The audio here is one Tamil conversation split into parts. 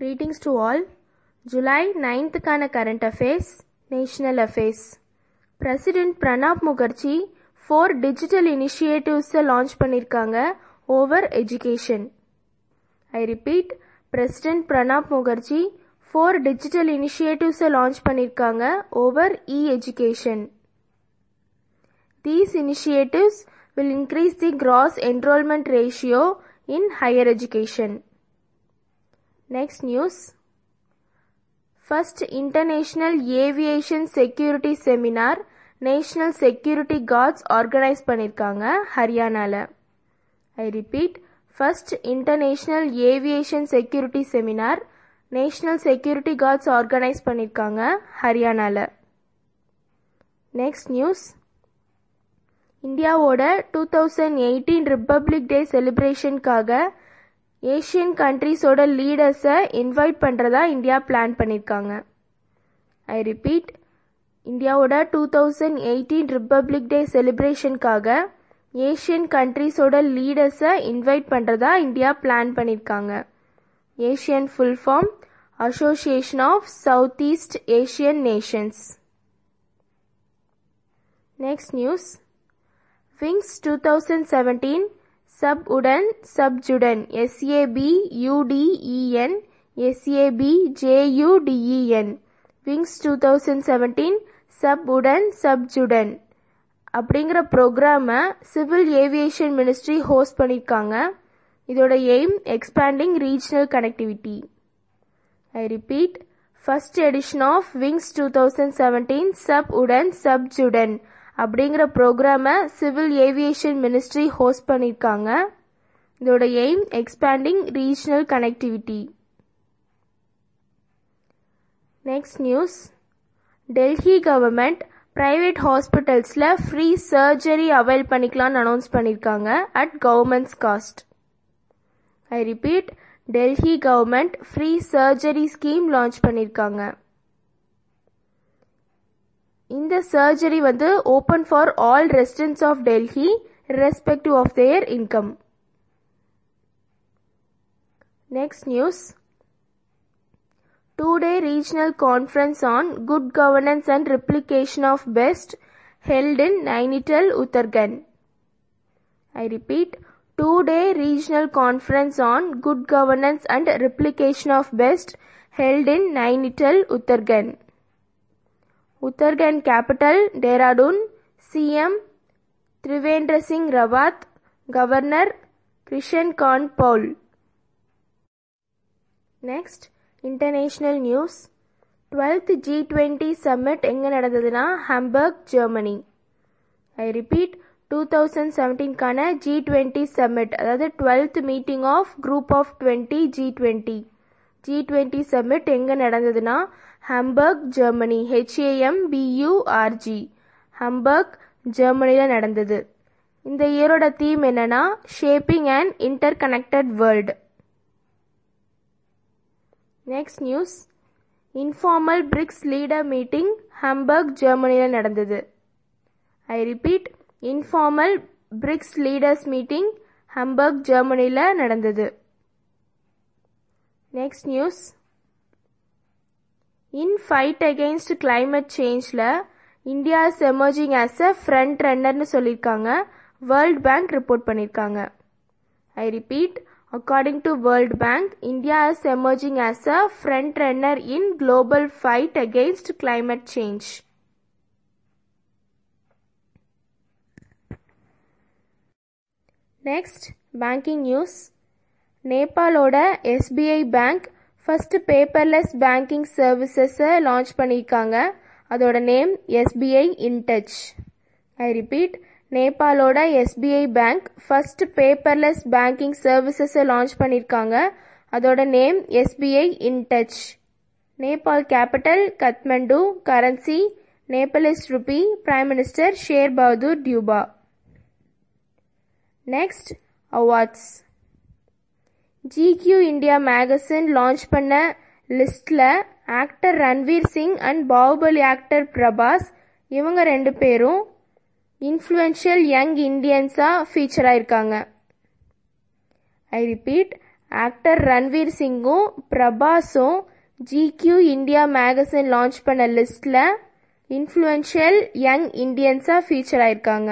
Greetings to all. July 9th-க்கான current affairs, national affairs. President Pranab Mukherjee four digital initiatives launch பண்ணிருக்காங்க over education. I repeat, President Pranab Mukherjee four digital initiatives launch பண்ணிருக்காங்க over e-education. These initiatives will increase the gross enrollment ratio in higher education. Next news. First International Aviation Security Seminar National Security Guards organize பண்ணிருக்காங்க ஹரியானால I repeat first international aviation security seminar national security guards organise பண்ணியிருக்காங்க ஹரியானால நெக்ஸ்ட் நியூஸ் இந்தியாவோட two thousand eighteen republic day செலிப்ரேஷனுக்காக ஏஷியன் கண்ட்ரீஸோட லீடர்ஸை இன்வைட் பண்ணுறதா இந்தியா பிளான் பண்ணியிருக்காங்க ஐ ரிப்பீட் இந்தியாவோட two thousand eighteen republic day செலிப்ரேஷனுக்காக ஏஷியன் கண்ட்ரீஸோட லீடர்ஸை இன்வைட் பண்ணுறதா இந்தியா பிளான் பண்ணியிருக்காங்க ASEAN full form association of south east Asian nations next news wings two thousand seventeen Sab Udan Sab ஜுடன் S A B U D E N S A B J U D E N wings two thousand seventeen Sab Udan Sab Judan அப்படிங்கிற ப்ரோக்ராமை சிவில் ஏவியேஷன் மினிஸ்ட்ரி ஹோஸ்ட் பண்ணியிருக்காங்க இதோட aim expanding regional connectivity I repeat first edition of wings two thousand seventeen Sab Udan Sab Judan அப்படிங்கிற ப்ரோக்ராமை சிவில் ஏவியேஷன் மினிஸ்ட்ரி ஹோஸ்ட் பண்ணியிருக்காங்க இதோட aim expanding regional connectivity next news Delhi government private ஹாஸ்பிட்டல்ஸில் ஃப்ரீ சர்ஜரி அவைல் பண்ணிக்கலாம்னு அனௌன்ஸ் பண்ணியிருக்காங்க at government's cost I repeat Delhi government free surgery scheme launch பண்ணியிருக்காங்க இந்த சர்ஜரி வந்து open for all residents of Delhi respective of their income next news two-day regional conference on good governance and replication of best held in Nainital, Uttarakhand. I repeat, two-day regional conference on good governance and replication of best held in Nainital, Uttarakhand. Uttarakhand capital Dehradun, CM Trivendra Singh Rawat, Governor Krishan Khan Paul. Next, international news twelfth G twenty summit எங்கே நடந்ததுன்னா Hamburg Germany I repeat two thousand செவன்டீன்கான ஜி டுவெண்ட்டி சம்மிட் அதாவது twelfth meeting of group of twenty G twenty G twenty summit எங்கே நடந்ததுன்னா Hamburg Germany H A M B U R G Hamburg ஜெர்மனியில் நடந்தது இந்த இயரோட தீம் என்னன்னா shaping and interconnected world next news informal BRICS leader meeting Hamburg ஜெர்மனியில் நடந்தது I repeat informal BRICS leaders meeting Hamburg ஜெர்மனியில் நடந்தது next news in fight against climate சேஞ்சில் India is emerging as a front ரன்னர்னு சொல்லியிருக்காங்க வேர்ல்ட் பேங்க் ரிப்போர்ட் பண்ணியிருக்காங்க I repeat According to World Bank, India is emerging as a front runner in global fight against climate change. Next, banking news. நேபாளோட SBI bank first paperless banking சர்வீசஸை லான்ச் பண்ணியிருக்காங்க அதோட name SBI intouch I repeat நேபாளோட SBI bank first paperless banking சர்வீசஸை லான்ச் பண்ணியிருக்காங்க அதோட name SBI intouch Nepal capital Kathmandu currency Nepalese rupee prime minister Sher Bahadur Deuba next awards GQ India magazine launch பண்ண லிஸ்டில் actor Ranveer Singh and Baahubali actor Prabhas இவங்க ரெண்டு பேரும் இன்ஃப்ளூயன்ஷியல் யங் இண்டியன்ஸாக ஃபீச்சர் ஆயிருக்காங்க ஐ ரிப்பீட் ஆக்டர் ரன்வீர் சிங்கும் பிரபாஸும் ஜிக்யூ இந்தியா மேகசின் லான்ச் பண்ண லிஸ்டில் இன்ஃப்ளூயன்ஷியல் யங் இந்தியன்ஸாக ஃபீச்சர் ஆயிருக்காங்க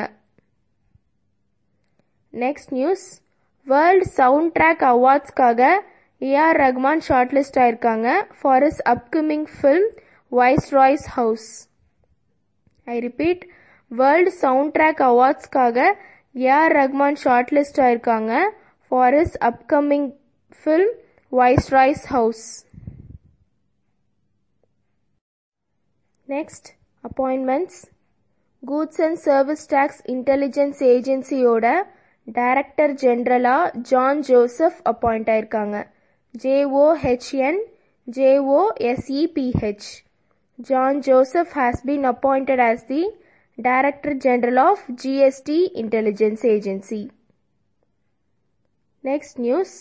next news world sound track அவார்ட்ஸ்க்காக ஏஆர் ரஹ்மான் ஷார்ட் லிஸ்ட் ஆயிருக்காங்க for his upcoming film Viceroy's House I repeat world sound track அவார்ட்ஸ்க்காக ஏஆர் ரஹ்மான் ஷார்ட் லிஸ்ட் ஆயிருக்காங்க for his upcoming film Viceroy's House next appointments goods and service tax intelligence ஏஜென்சியோட டைரக்டர் ஜெனரலாக ஜான் ஜோசப் அப்பாயிண்ட் ஆயிருக்காங்க J O H N J O S E P H John Joseph has been appointed as the Director General of GST Intelligence Agency. Next news.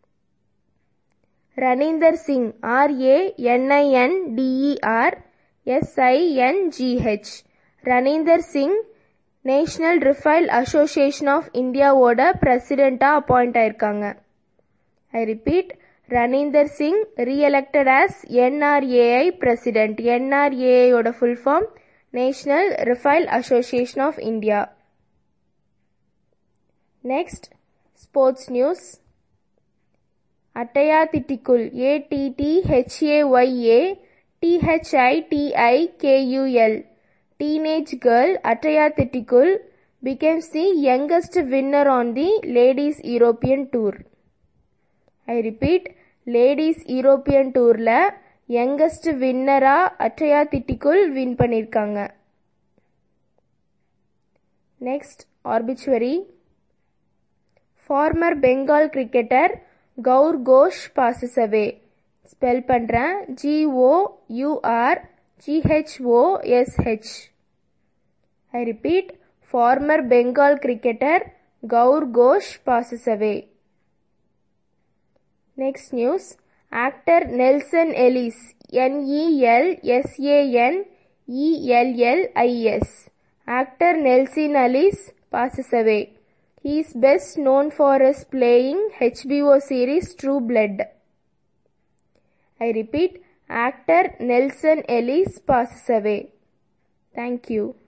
Raninder Singh R A N I N D E R S I N G H Raninder Singh national ரிஃபைல் association of இந்தியாவோட பிரசிடெண்ட்டாக அப்பாயிண்ட் ஆயிருக்காங்க I repeat ரனீந்தர் Singh re-elected as என்ஆர்ஏஐ president என்ஆர்ஏஐயோட full form national ரிஃபைல் association of India next sports news அட்டையா திட்டிக்குள் ஏடிடிஹெச்ஏஒய்ஏ டிஹெச்ஐடிஐகேயூஎல் teenage girl Ataya Thitikul becomes the youngest winner on the Ladies European Tour. I repeat, Ladies European Tourல youngest winner-ஆ அட்டையா திட்டிக்குள் வின் பண்ணியிருக்காங்க next obituary former Bengal cricketer Gour Ghosh passes away spell பண்ணுறேன் G O U R GHOSH. I repeat, former Bengal cricketer Gaur Ghosh passes away. Next news, actor Nelson Ellis, N-E-L-S-A-N-E-L-L-I-S. Actor Nelson Ellis passes away. He is best known for his playing HBO series True Blood. I repeat, actor Nelson Ellis passes away. Thank you.